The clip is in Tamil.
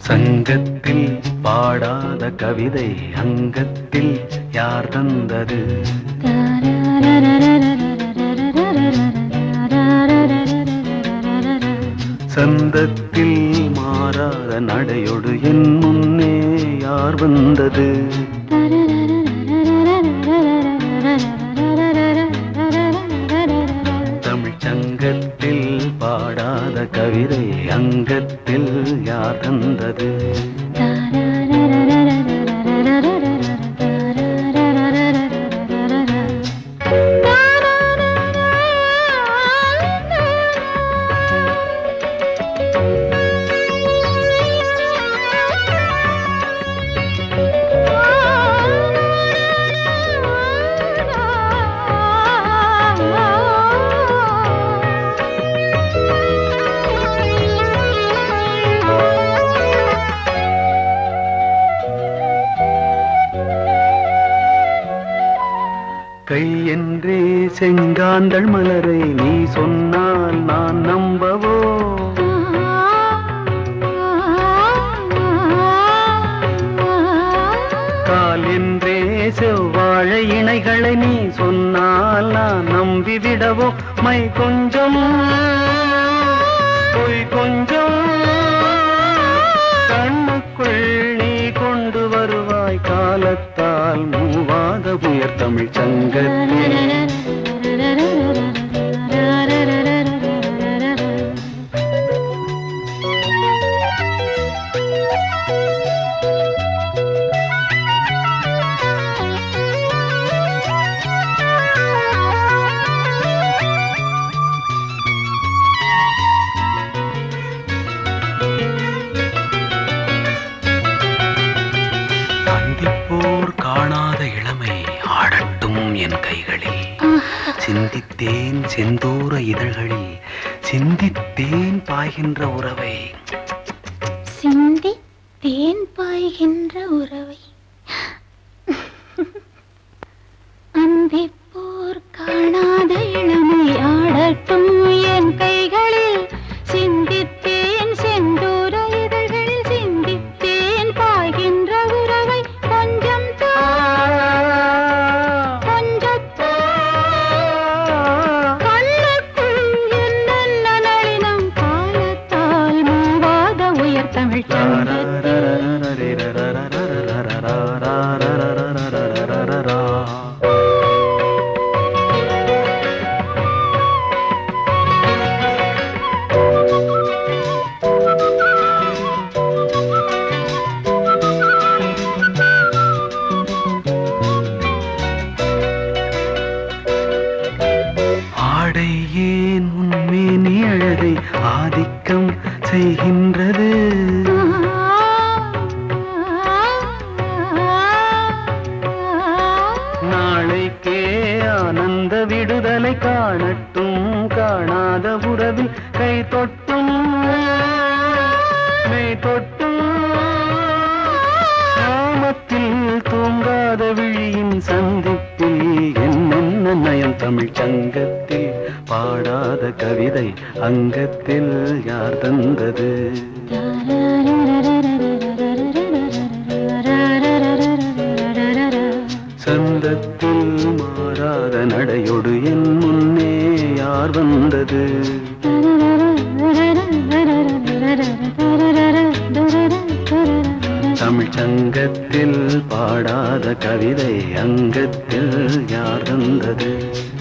சங்கத்தில் பாடாத கவிதை அங்கத்தில் யார் தந்தது சந்தத்தில் மாறாத நடையொடு என் முன்னே யார் வந்தது தமிழ்ச் சங்கத்தில் பாடாத கவிதை அங்கத்தில் யார் தந்தது கை என்றே செங்காந்தள் மலரை நீ சொன்னால் நான் நம்பவோ கால் என்றே செவ்வாழை இணைகளை நீ சொன்னால் நான் நம்பிவிடவோ மை கொஞ்சம் பொய் கொஞ்சம் கண்ணுக்குள் நீ கொண்டு வருவாய் காலத்தால் மூவாத உயர் தமிழ் சங்கத்தில் சந்திப்போர் காணாத இளமை ஆடட்டும் என் கைகளில் சிந்தித்தேன் செந்தூர இதழ்களில் சிந்தித்தேன் பாய்கின்ற உறவை சிந்தி தேன் பாய்கின்ற உறவை அந்திப்போர் காணாத இளமை ஆடட்டும் என் கைகளில் சிந்தித்தேன் செந்தூர இதழ்களில் சிந்தித்தேன் பாய்கின்ற உறவை கொஞ்சம் தா கொஞ்சத்தா கண்ணுக்குள் என்னென்ன நளினம் காலத்தால் மூவாத உயர் தமிழ் சங்கத்தில் ஆடை ஏன் உன்மேனி அழகை ஆதிக்கம் செய்கின்றது நாளைக்கே ஆனந்த விடுதலை காணட்டும் காணாத உறவில் கை தொட்டும் மெய் தொட்டும் காமத்தில் தூங்காத விழியின் சந்திப்பில் என்னென்ன நயம் தமிழ் சங்கத்தில் பாடாத கவிதை அங்கத்தில் யார் தந்தது சந்தத்தில் மாறாத நடையொடு என் முன்னே யார் வந்தது தமிழ் சங்கத்தில் பாடாத கவிதை அங்கத்தில் யார் தந்தது